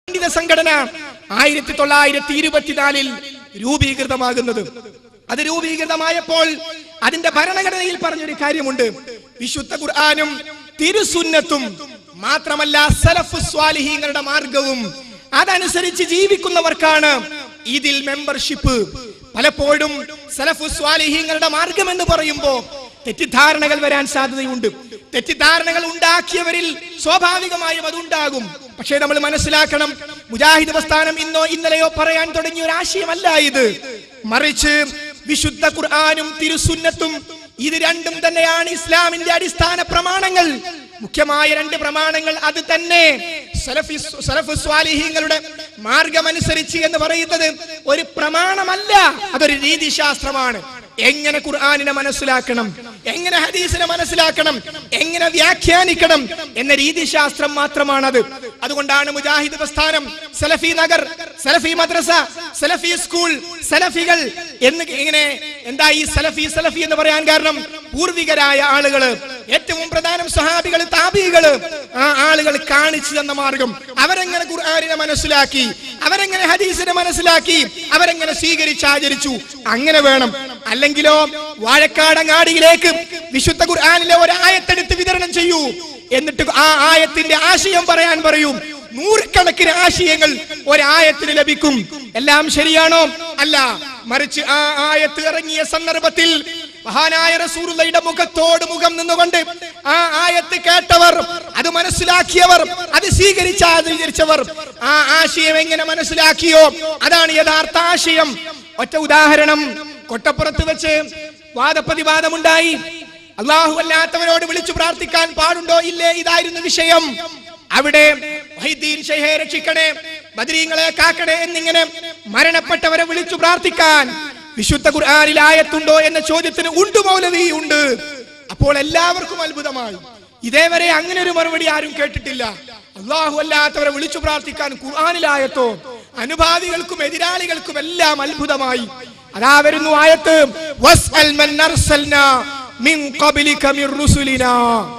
പണ്ഡിത സംഘടന ആയിരത്തി തൊള്ളായിരത്തി ഇരുപത്തിനാലിൽ രൂപീകൃതമാകുന്നത് അത് രൂപീകൃതമായപ്പോൾ അതിന്റെ ഭരണഘടനയിൽ പറഞ്ഞൊരു കാര്യമുണ്ട് വിശുദ്ധ ഖുർആാനും തിരുസുന്നത്തും മാത്രമല്ല സലഫ് സ്വാലിഹീങ്ങളുടെ മാർഗവും അതനുസരിച്ച് ജീവിക്കുന്നവർക്കാണ് ഇതിൽ മെമ്പർഷിപ്പ് പലപ്പോഴും സലഫു സ്വാലിഹീങ്ങളുടെ മാർഗം എന്ന് പറയുമ്പോ തെറ്റിദ്ധാരണകൾ വരാൻ സാധ്യതയുണ്ട് തെറ്റിദ്ധാരണകൾ ഉണ്ടാക്കിയവരിൽ സ്വാഭാവികമായും അതുണ്ടാകും പക്ഷേ നമ്മൾ മനസ്സിലാക്കണം മുജാഹിദ് പ്രസ്ഥാനം ഇന്നോ ഇന്നലെയോ പറയാൻ തുടങ്ങിയ ഒരു ആശയമല്ല ഇത് മറിച്ച് വിശുദ്ധ ഖുർആാനും തിരുസുന്നത്തും ഇത് രണ്ടും തന്നെയാണ് ഇസ്ലാമിന്റെ അടിസ്ഥാന പ്രമാണങ്ങൾ മുഖ്യമായ രണ്ട് പ്രമാണങ്ങൾ അത് തന്നെ സലഫി സലഫു സ്വാലിഹീങ്ങളുടെ മാർഗമനുസരിച്ച് എന്ന് പറയുന്നത് ഒരു പ്രമാണമല്ല അതൊരു രീതിശാസ്ത്രമാണ് എങ്ങനെ ഖുർആാനിനെ മനസ്സിലാക്കണം എങ്ങനെ ഹദീസിനെ മനസ്സിലാക്കണം എങ്ങനെ വ്യാഖ്യാനിക്കണം എന്ന രീതിശാസ്ത്രം മാത്രമാണത് അതുകൊണ്ടാണ് മുജാഹിദ് പ്രസ്ഥാനം സലഫി നഗർ സലഫി മദ്രസ സലഫി സ്കൂൾ സലഫികൾ എന്ന് ഇങ്ങനെ എന്താ ഈ സലഫി സലഫി എന്ന് പറയാൻ കാരണം പൂർവികരായ ആളുകള് ഏറ്റവും പ്രധാനം സ്വഹാബികൾ താബികള് ആ ആളുകൾ കാണിച്ചു തന്ന മാർഗം അവരെങ്ങനെ ഖുർആാനിനെ മനസ്സിലാക്കി അവരെങ്ങനെ ഹദീസിനെ മനസ്സിലാക്കി അവരെങ്ങനെ സ്വീകരിച്ച് ആചരിച്ചു അങ്ങനെ വേണം അല്ലെങ്കിലോ വാഴക്കാടങ്ങാടിയിലേക്ക് വിശുദ്ധ ഖുർആാനിലെ ഒരു ആയത്തെടുത്ത് വിതരണം ചെയ്യൂ എന്നിട്ട് ആ ആയത്തിന്റെ ആശയം പറയാൻ പറയും നൂറുകണക്കിന് ആശയങ്ങൾ ഒരായത്തിന് ലഭിക്കും എല്ലാം ശരിയാണോ അല്ല മറിച്ച് ആ ആയത്ത് ഇറങ്ങിയ സന്ദർഭത്തിൽ മഹാനായ റസൂറുള്ളയുടെ മുഖത്തോട് മുഖം നിന്നുകൊണ്ട് ആ ആയത്ത് കേട്ടവർ അത് മനസ്സിലാക്കിയവർ അത് സ്വീകരിച്ച സ്വീകരിച്ചവർ ആ ആശയം എങ്ങനെ മനസ്സിലാക്കിയോ അതാണ് യഥാർത്ഥ ആശയം ഒറ്റ ഉദാഹരണം കൊട്ടപ്പുറത്ത് വെച്ച് വാദപ്രതിവാദമുണ്ടായി അള്ളാഹു അല്ലാത്തവരോട് വിളിച്ചു പ്രാർത്ഥിക്കാൻ പാടുണ്ടോ ഇല്ലേ ഇതായിരുന്നു വിഷയം അവിടെ വൈദ്യീൻ ഷെയ്ഹെ രക്ഷിക്കണേ ബദരീങ്ങളെ കാക്കണേ എന്നിങ്ങനെ മരണപ്പെട്ടവരെ വിളിച്ചു പ്രാർത്ഥിക്കാൻ വിശുദ്ധ ഖുർആനിൽ ആയത്തുണ്ടോ എന്ന ചോദ്യത്തിന് ഉണ്ട് മൗലവി ഉണ്ട് അപ്പോൾ എല്ലാവർക്കും അത്ഭുതമായി ഇതേവരെ അങ്ങനെ ഒരു മറുപടി ആരും കേട്ടിട്ടില്ല അള്ളാഹു അല്ലാത്തവരെ വിളിച്ചു പ്രാർത്ഥിക്കാൻ ഖുർആനിലായത്തോ അനുഭാവികൾക്കും എതിരാളികൾക്കും എല്ലാം അത്ഭുതമായി അതാ വരുന്നു ആയത്ത് വസ്അൽ മൻ അർസൽനാ മിൻ ഖബ്ലിക മിർ റുസുലിനാ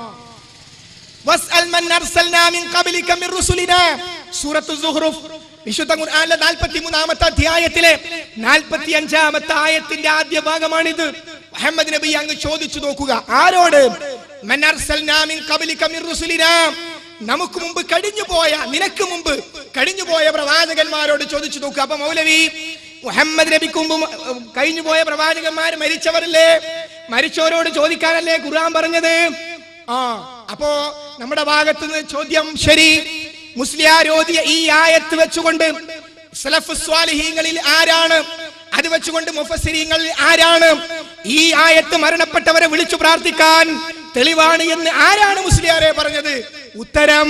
വസ്അൽ മൻ അർസൽനാ മിൻ ഖബ്ലിക മിർ റുസുലിനാ സൂറത്തു സുഹ്റുഫ് വിശുദ്ധ ഖുർആനിലെ 43ാമത്തെ അധ്യായത്തിലെ 45ാമത്തെ ആയത്തിന്റെ ആദ്യ ഭാഗമാണിത് മുഹമ്മദ് നബി അങ്ങ് ചോദിച്ചു നോക്കുക ആരോട് മൻ അർസൽനാ മിൻ ഖബ്ലിക മിർ റുസുലിനാ നമുക്ക് മുമ്പ് കഴിഞ്ഞു പോയ നിനക്ക് മുമ്പ് കഴിഞ്ഞു പോയ പ്രവാചകന്മാരോട് ചോദിച്ചു നോക്കുക അപ്പൊ മൗലവി മുഹമ്മദ് നബിക്ക് മുമ്പ് കഴിഞ്ഞു പോയ പ്രവാചകന്മാർ മരിച്ചവരല്ലേ മരിച്ചവരോട് ചോദിക്കാനല്ലേ ഖുർആൻ പറഞ്ഞത് ആ അപ്പോ നമ്മുടെ ഭാഗത്ത് നിന്ന് ചോദ്യം ശരി മുസ്ലിയാർ ഓതിയ ഈ ആയത്ത് വെച്ചുകൊണ്ട് സലഫ് സ്വാലിഹീങ്ങളിൽ ആരാണ് അത് വെച്ചുകൊണ്ട് മുഫസിരിങ്ങളിൽ ആരാണ് ഈ ആയത്ത് മരണപ്പെട്ടവരെ വിളിച്ചു പ്രാർത്ഥിക്കാൻ തെളിവാണ് എന്ന് ആരാണ് മുസ്ലിയാരെ പറഞ്ഞത് ഉത്തരം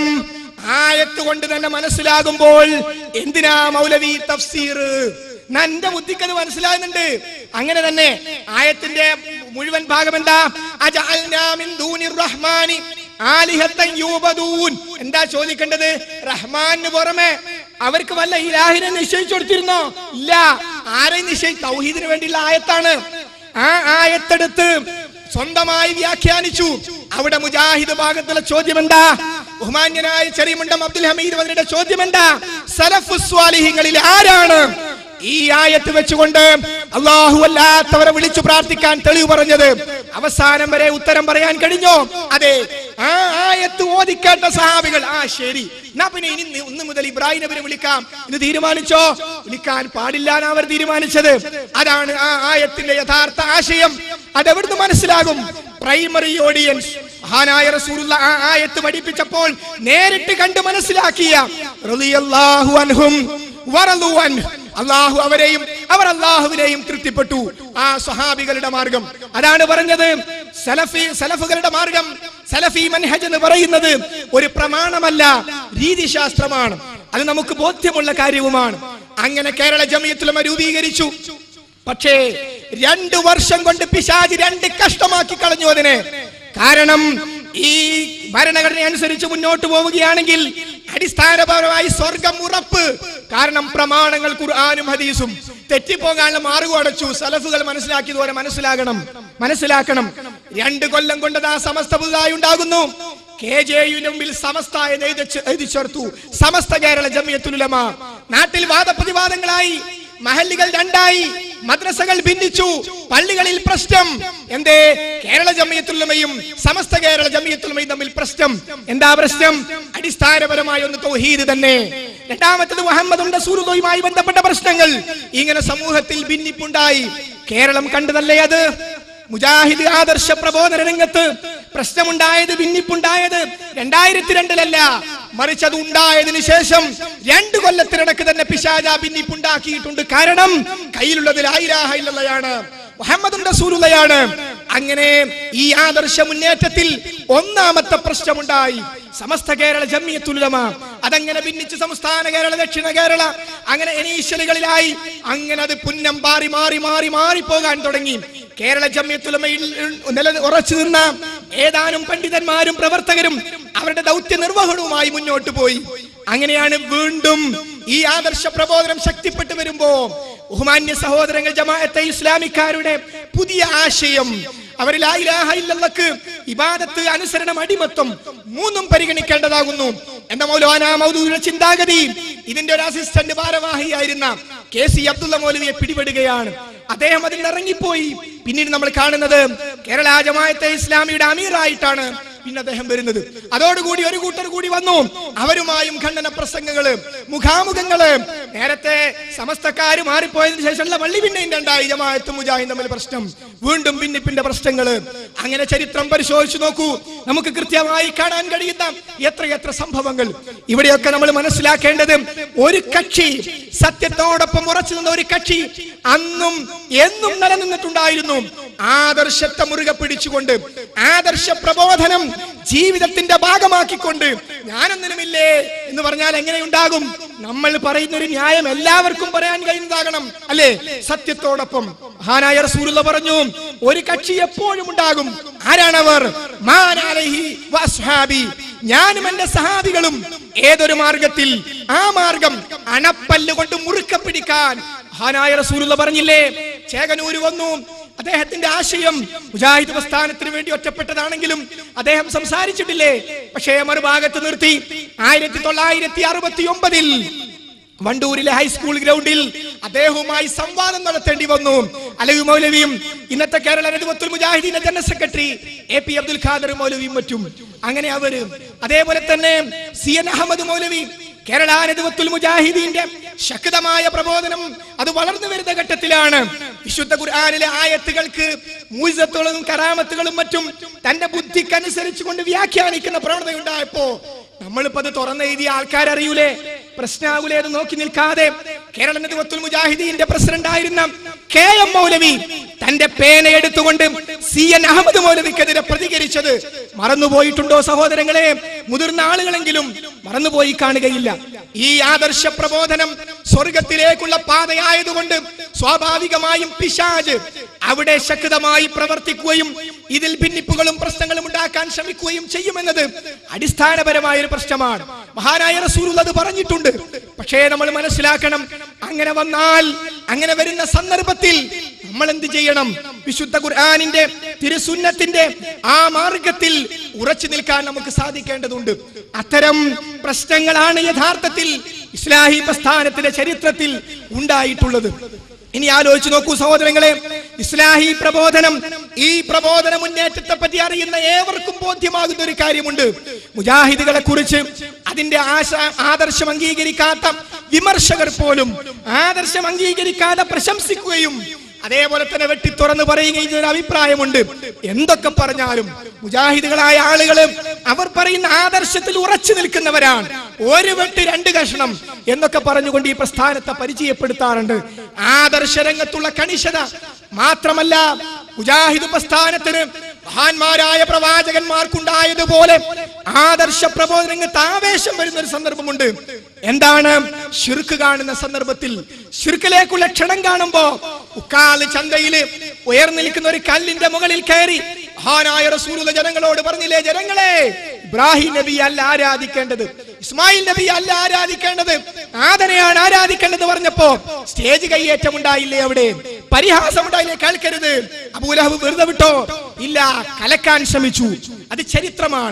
ആയത്ത് കൊണ്ട് തന്നെ മനസ്സിലാകുമ്പോൾ എന്തിനാ മൗലവി തഫ്സീർ ഞാൻ എന്റെ ബുദ്ധിക്ക് അത് മനസ്സിലാകുന്നുണ്ട് അങ്ങനെ തന്നെ ആയത്തിന്റെ മുഴുവൻ ഭാഗം എന്താ അജഅൽനാ മിൻ ദൂനിർ റഹ്മാനി ആലിഹത്തൻ യൂബദൂൻ എന്താ ചോദിക്കേണ്ടത് റഹ്മാന് പുറമെ അവർക്ക് വല്ല ഇലാഹിനെ നിശ്ചയിച്ചു കൊടുത്തിരുന്നോ ഇല്ല ആരെയും നിശ്ചയി തൗഹീദിന് വേണ്ടിയുള്ള ആയത്താണ് ആ ആയത്തെടുത്ത് സ്വന്തമായി വ്യാഖ്യാനിച്ചു അവിടെ മുജാഹിദ് ഭാഗത്തുള്ള ചോദ്യം എന്താ ബഹുമാന്യനായ ചെറിയമുണ്ടം അബ്ദുൽ ഹമീദ് അവരുടെ ചോദ്യം എന്താ സലഫു സ്വാലിഹിങ്ങളിൽ ആരാണ് ഈ ആയത്ത് വെച്ചുകൊണ്ട് അള്ളാഹു അല്ലാത്തവരെ വിളിച്ചു പ്രാർത്ഥിക്കാൻ തെളിവ് പറഞ്ഞത് അവസാനം വരെ ഉത്തരം പറയാൻ കഴിഞ്ഞോ അതെ ആ ആയത്ത് ഓദിക്കേണ്ട സഹാബികൾ ആ ശരി എന്നാ പിന്നെ ഇനി നി- ഇന്ന് മുതൽ ഇബ്രാഹിം നബിനെ വിളിക്കാം ഇത് തീരുമാനിച്ചോ വിളിക്കാൻ പാടില്ല എന്ന് അവർ തീരുമാനിച്ചത് അതാണ് ആ ആയത്തിന്റെ യഥാർത്ഥ ആശയം അതെവിടുന്ന് മനസ്സിലാകും പ്രൈമറി ഓഡിയൻസ് മഹാനായ റസൂലുള്ള ആ ആയത്ത് പഠിപ്പിച്ചപ്പോൾ നേരിട്ട് കണ്ട് മനസ്സിലാക്കിയ റളിയല്ലാഹു അൻഹും വറളു അൻഹു. അള്ളാഹു അവരെയും അവർ അള്ളാഹുവിനെയും തൃപ്തിപ്പെട്ടു ആ സ്വഹാബികളുടെ മാർഗം അതാണ് പറഞ്ഞത് സലഫി സലഫുകളുടെ മാർഗം സലഫി മൻഹജ് എന്ന് പറയുന്നത് ഒരു പ്രമാണമല്ല രീതിശാസ്ത്രമാണ് അത് നമുക്ക് ബോധ്യമുള്ള കാര്യവുമാണ് അങ്ങനെ കേരള ജമിയത്തുലമ രൂപീകരിച്ചു പക്ഷേ രണ്ടു വർഷം കൊണ്ട് പിശാജ് രണ്ട് കഷ്ടമാക്കി കളഞ്ഞു അതിനെ കാരണം ഈ ഭരണഘടന അനുസരിച്ച് മുന്നോട്ട് പോവുകയാണെങ്കിൽ അടിസ്ഥാനപരമായി സ്വർഗം ഉറപ്പ് കാരണം പ്രമാണങ്ങൾ ഖുർആാനും ഹദീസും തെറ്റിപ്പോകാനുള്ള മാർഗം അടച്ചു സലഫുകൾ മനസ്സിലാക്കിയതുപോലെ മനസ്സിലാകണം മനസ്സിലാക്കണം രണ്ട് കൊല്ലം കൊണ്ടത് ആ സമസ്ത പുതുതായി ഉണ്ടാകുന്നു കെ ജെ യുവിന്റെ മുമ്പിൽ സമസ്ത എന്ന് എഴുതി ചെ- എഴുതി ചേർത്തു സമസ്ത കേരള ജമിയത്തുലമ നാട്ടിൽ വാദപ്രതിവാദങ്ങളായി മഹല്ലുകൾ രണ്ടായി മദ്രസകൾ ഭിന്നിച്ചു പള്ളികളിൽ പ്രശ്നം എന്തേ കേരള ജമിയത്തുലമയും സമസ്ത കേരള ജമിയത്തുലമയും തമ്മിൽ പ്രശ്നം എന്താ പ്രശ്നം അടിസ്ഥാനപരമായ ഒന്ന് തൗഹീദ് തന്നെ രണ്ടാമത്തത് മുഹമ്മദും റസൂലുള്ളാഹിയുമായി ബന്ധപ്പെട്ട പ്രശ്നങ്ങൾ ഇങ്ങനെ സമൂഹത്തിൽ ഭിന്നിപ്പുണ്ടായി കേരളം കണ്ടതല്ലേ അത് മുജാഹിദ് ആദർശ പ്രബോധന രംഗത്ത് പ്രശ്നമുണ്ടായത് ഭിന്നിപ്പുണ്ടായത് രണ്ടായിരത്തി രണ്ടിലല്ല മറിച്ച് അത് ഉണ്ടായതിനു ശേഷം രണ്ടു കൊല്ലത്തിനിടക്ക് തന്നെ പിശാച ഭിന്നിപ്പുണ്ടാക്കിയിട്ടുണ്ട് കാരണം കയ്യിലുള്ളതിൽ ആയിരാഹയിലുള്ളതാണ് മുഹമ്മദ് റസൂലുള്ളയാണ് അങ്ങനെ ഈ ആദർശ മുന്നേറ്റത്തിൽ ഒന്നാമത്തെ പ്രശ്നമുണ്ടായി സമസ്ത കേരള ജമ്മിയത്തുലമ അതങ്ങനെ ഭിന്നിച്ച് സംസ്ഥാന കേരള ദക്ഷിണ കേരള അങ്ങനെ എനീശലുകളിലായി അങ്ങനെ അത് പുന്നം പാറി മാറി മാറി മാറി പോകാൻ തുടങ്ങി കേരള ജമ്മിയത്തുലമയിൽ നില ഉറച്ചു നിന്ന ഏതാനും പണ്ഡിതന്മാരും പ്രവർത്തകരും അവരുടെ ദൗത്യ നിർവഹണവുമായി മുന്നോട്ട് പോയി അങ്ങനെയാണ് വീണ്ടും ഈ ആദർശ പ്രബോധനം ശക്തിപ്പെട്ടു വരുമ്പോ ബഹുമാന്യ സഹോദരങ്ങൾ ജമാഅത്തെ ഇസ്ലാമിക്കാരുടെ പുതിയ ആശയം അവരിൽ ആ ഇലാഹ ഇല്ലല്ലക്ക് ഇബാദത്ത് അനുസരണം അടിമത്വം മൂന്നും പരിഗണിക്കേണ്ടതാകുന്നു എന്ന മൗലാന മൗദൂദിയുടെ ചിന്താഗതി ഇതിന്റെ ഒരു അസിസ്റ്റന്റ് ഭാരവാഹിയായിരുന്ന കെ സി അബ്ദുള്ള മൗലവിയെ പിടിപെടുകയാണ് അദ്ദേഹം അതിൽ നിന്ന് ഇറങ്ങിപ്പോയി പിന്നീട് നമ്മൾ കാണുന്നത് കേരള ജമാഅത്തെ ഇസ്ലാമിയുടെ അമീറായിട്ടാണ് പിന്നെ അദ്ദേഹം വരുന്നത് അതോടുകൂടി ഒരു കൂട്ടർ കൂടി വന്നു അവരുമായും ഖണ്ഡന പ്രസംഗങ്ങള് മുഖാമുഖങ്ങള് നേരത്തെ സമസ്തക്കാര് മാറിപ്പോയതിനു ശേഷമുള്ള വള്ളി പിന്നെയും രണ്ടായി ജമാഅത്തും മുജാഹിദും തമ്മിൽ പ്രശ്നം വീണ്ടും ഭിന്നിപ്പിന്റെ പ്രശ്നങ്ങള് അങ്ങനെ ചരിത്രം പരിശോധിച്ചു നോക്കൂ നമുക്ക് കൃത്യമായി കാണാൻ കഴിയുന്ന എത്രയെത്ര സംഭവങ്ങൾ ഇവിടെയൊക്കെ നമ്മൾ മനസ്സിലാക്കേണ്ടത് ഒരു കക്ഷി സത്യത്തോടൊപ്പം ഉറച്ചു നിന്ന ഒരു കക്ഷി അന്നും എന്നും നിലനിന്നിട്ടുണ്ടായിരുന്നു ആദർശത്തെ മുറുകെ പിടിച്ചുകൊണ്ട് ആദർശ പ്രബോധനം ജീവിതത്തിന്റെ ഭാഗമാക്കിക്കൊണ്ട് ഞാനൊന്നിനുമില്ലേ എന്ന് പറഞ്ഞാൽ എങ്ങനെയുണ്ടാകും നമ്മൾ പറയുന്ന ഒരു ന്യായം എല്ലാവർക്കും പറയാൻ കഴിയുന്നതാകണം അല്ലേ സത്യത്തോടൊപ്പം മഹാനായ റസൂലുള്ള പറഞ്ഞു ഒരു കക്ഷി എപ്പോഴും ഉണ്ടാകും ആരാണവർ മാനാലഹി വസ്ഹാബി ഞാനും എന്റെ സഹാബികളും ഏതൊരു മാർഗത്തിൽ ആ മാർഗം അണപ്പല്ല് കൊണ്ട് മുറുക്ക പിടിക്കാൻ മഹാനായ റസൂലുള്ള പറഞ്ഞില്ലേ ചേകനൂര് വന്നു അദ്ദേഹത്തിന്റെ ആശയം മുജാഹിദ് പ്രസ്ഥാനത്തിന് വേണ്ടി ഒറ്റപ്പെട്ടതാണെങ്കിലും അദ്ദേഹം സംസാരിച്ചിട്ടില്ലേ പക്ഷേ മറുഭാഗത്ത് നിർത്തി ആയിരത്തി തൊള്ളായിരത്തി അറുപത്തി ഒമ്പതിൽ വണ്ടൂരിലെ ഹൈസ്കൂൾ ഗ്രൗണ്ടിൽ അദ്ദേഹവുമായി സംവാദം നടത്തേണ്ടി വന്നു അലവി മൗലവിയും ഇന്നത്തെ കേരള നേതൃത്വത്തിൽ മുജാഹിദീന്റെ general secretary A P Abdul Khader മൗലവിയും മറ്റും അങ്ങനെ അവര് അതേപോലെ തന്നെ സി എൻ അഹമ്മദ് മൗലവി കേരള നേതൃത്വത്തിൽ മുജാഹിദീന്റെ ശക്തമായ പ്രബോധനം അത് വളർന്നു വരുന്ന ഘട്ടത്തിലാണ് വിശുദ്ധ ഖുർആാനിലെ ആയത്തുകൾക്ക് മൂസത്തുകളും കറാമത്തുകളും മറ്റും തന്റെ ബുദ്ധിക്കനുസരിച്ച് കൊണ്ട് വ്യാഖ്യാനിക്കുന്ന പ്രവണതയുണ്ടായപ്പോ നമ്മളിപ്പോ അത് തുറന്നെഴുതിയ ആൾക്കാരറിയൂലേ പ്രശ്നാവൂലേ എന്ന് നോക്കി നിൽക്കാതെ കേരള നേതൃത്വത്തിൽ മുജാഹിദീന്റെ പ്രസിഡന്റ് ആയിരുന്ന കെ എം മൗലവി തന്റെ പേന എടുത്തുകൊണ്ട് സി എൻ അഹമ്മദ് മൗലവിക്കെതിരെ പ്രതികരിച്ചത് മറന്നുപോയിട്ടുണ്ടോ സഹോദരങ്ങളെ മുതിർന്ന ആളുകളെങ്കിലും മറന്നുപോയി കാണുകയില്ല ഈ ആദർശ പ്രബോധനം സ്വർഗത്തിലേക്കുള്ള പാതയായതുകൊണ്ട് സ്വാഭാവികമായും പിശാജ് അവിടെ ശക്തമായി പ്രവർത്തിക്കുകയും ഇതിൽ ഭിന്നിപ്പുകളും പ്രശ്നങ്ങളും ഉണ്ടാക്കാൻ ശ്രമിക്കുകയും ചെയ്യുമെന്നത് അടിസ്ഥാനപരമായ ഒരു പ്രശ്നമാണ് മഹാനായ റസൂൽ അത് പറഞ്ഞിട്ടുണ്ട് പക്ഷേ നമ്മൾ മനസ്സിലാക്കണം അങ്ങനെ വന്നാൽ അങ്ങനെ വരുന്ന സന്ദർഭത്തിൽ നമ്മൾ എന്ത് ചെയ്യണം വിശുദ്ധ ഖുർആാനിന്റെ തിരുസുന്നത്തിന്റെ ആ മാർഗത്തിൽ ഉറച്ചു നിൽക്കാൻ നമുക്ക് സാധിക്കേണ്ടതുണ്ട് അത്തരം പ്രശ്നങ്ങളാണ് യഥാർത്ഥത്തിൽ ഇസ്ലാഹി പ്രസ്ഥാനത്തിന്റെ ചരിത്രത്തിൽ ഉണ്ടായിട്ടുള്ളത് ഇനി ആലോചിച്ച് നോക്കൂ സഹോദരങ്ങളെ ഇസ്ലാഹി പ്രബോധനം ഈ പ്രബോധന മുന്നേറ്റത്തെ പറ്റി അറിയുന്ന ഏവർക്കും ബോധ്യമാകുന്ന ഒരു കാര്യമുണ്ട് മുജാഹിദുകളെ കുറിച്ച് അതിന്റെ ആശ ആദർശം അംഗീകരിക്കാത്ത വിമർശകർ പോലും ആദർശം അംഗീകരിക്കാതെ പ്രശംസിക്കുകയും അതേപോലെ തന്നെ വെട്ടി തുറന്നു പറയുകയും ചെയ്യുന്ന ഒരു അഭിപ്രായമുണ്ട് എന്തൊക്കെ പറഞ്ഞാലും മുജാഹിദുകളായ ആളുകള് അവർ പറയുന്ന ആദർശത്തിൽ ഉറച്ചു നിൽക്കുന്നവരാണ് ഒരു വെട്ട് രണ്ട് കഷ്ണം എന്നൊക്കെ പറഞ്ഞുകൊണ്ട് ഈ പ്രസ്ഥാനത്തെ പരിചയപ്പെടുത്താറുണ്ട് ആദർശ രംഗത്തുള്ള കണിശത മാത്രമല്ല മുജാഹിദ് പ്രസ്ഥാനത്തിന് മഹാന്മാരായ പ്രവാചകന്മാർക്കുണ്ടായതുപോലെ ആദർശ പ്രബോധന രംഗത്ത് ആവേശം വരുന്ന ഒരു സന്ദർഭമുണ്ട് എന്താണ് ശിർക്ക് കാണുന്ന സന്ദർഭത്തിൽ ശിർക്കിലേക്കുള്ള ക്ഷണം കാണുമ്പോ ഉക്കാല് ചന്തയില് ഉയർന്നിരിക്കുന്ന ഒരു കല്ലിന്റെ മുകളിൽ കയറി മഹാനായ റസൂലുള്ള ജനങ്ങളോട് പറഞ്ഞില്ലേ ജനങ്ങളെ ഇബ്രാഹിം നബി അല്ല ആരാധിക്കേണ്ടത് ഇസ്മായിൽ നബി അല്ല ആരാധിക്കേണ്ടത് ആദനെയാണ് ആരാധിക്കേണ്ടത് പറഞ്ഞപ്പോ സ്റ്റേജ് കയ്യേറ്റം ഉണ്ടായില്ലേ അവിടെ പരിഹാസം ഉണ്ടായില്ലേ കേൾക്കരുത് അബൂലഹബ് വെറുതെ വിട്ടോ ഇല്ല കലക്കാൻ ശ്രമിച്ചു അത് ചരിത്രമാണ്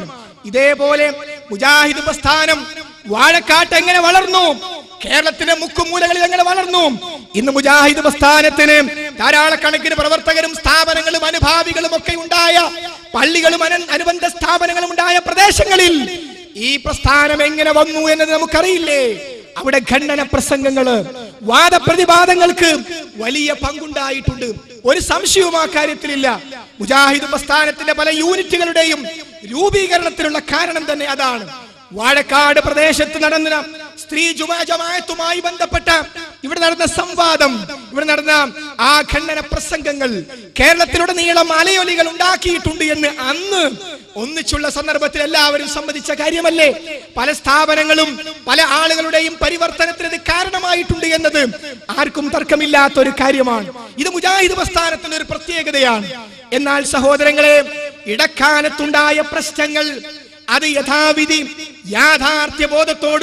ഇതേപോലെ മുജാഹിദ് പ്രസ്ഥാനം വാഴക്കാട്ട് എങ്ങനെ വളർന്നു കേരളത്തിന്റെ മുക്കുമൂലകളിൽ എങ്ങനെ വളർന്നു ഇന്ന് മുജാഹിദ് പ്രസ്ഥാനത്തിന് ധാരാളക്കണക്കിന് പ്രവർത്തകരും സ്ഥാപനങ്ങളും അനുഭാവികളും ഒക്കെ ഉണ്ടായ പള്ളികളും അന- അനുബന്ധ സ്ഥാപനങ്ങളും ഉണ്ടായ പ്രദേശങ്ങളിൽ ഈ പ്രസ്ഥാനം എങ്ങനെ വന്നു എന്നത് നമുക്കറിയില്ലേ അവിടെ ഖണ്ഡന പ്രസംഗങ്ങള് വാദപ്രതിവാദങ്ങൾക്ക് വലിയ പങ്കുണ്ടായിട്ടുണ്ട് ഒരു സംശയവും ആ കാര്യത്തിലില്ല മുജാഹിദ് പ്രസ്ഥാനത്തിന്റെ പല യൂണിറ്റുകളുടെയും രൂപീകരണത്തിനുള്ള കാരണം തന്നെ അതാണ് വാഴക്കാട് പ്രദേശത്ത് നടന്ന സ്ത്രീ ജുമാ ജമാഅത്തുമായി ബന്ധപ്പെട്ട ഇവിടെ നടന്ന സംവാദം ഇവിടെ നടന്ന ആ ഖണ്ഡന പ്രസംഗങ്ങൾ കേരളത്തിലുടനീളം അലയൊലികൾ ഉണ്ടാക്കിയിട്ടുണ്ട് എന്ന് അന്ന് ഒന്നിച്ചുള്ള സന്ദർഭത്തിൽ എല്ലാവരും സമ്മതിച്ച കാര്യമല്ലേ പല സ്ഥാപനങ്ങളും പല ആളുകളുടെയും പരിവർത്തനത്തിന് ഇത് കാരണമായിട്ടുണ്ട് എന്നത് ആർക്കും തർക്കമില്ലാത്ത ഒരു കാര്യമാണ് ഇത് മുജാഹിദ് പ്രസ്ഥാനത്തിന്റെ ഒരു പ്രത്യേകതയാണ് എന്നാൽ സഹോദരങ്ങളെ ഇടക്കാലത്തുണ്ടായ പ്രശ്നങ്ങൾ അത് യഥാവിധി യാഥാർത്ഥ്യ ബോധത്തോട്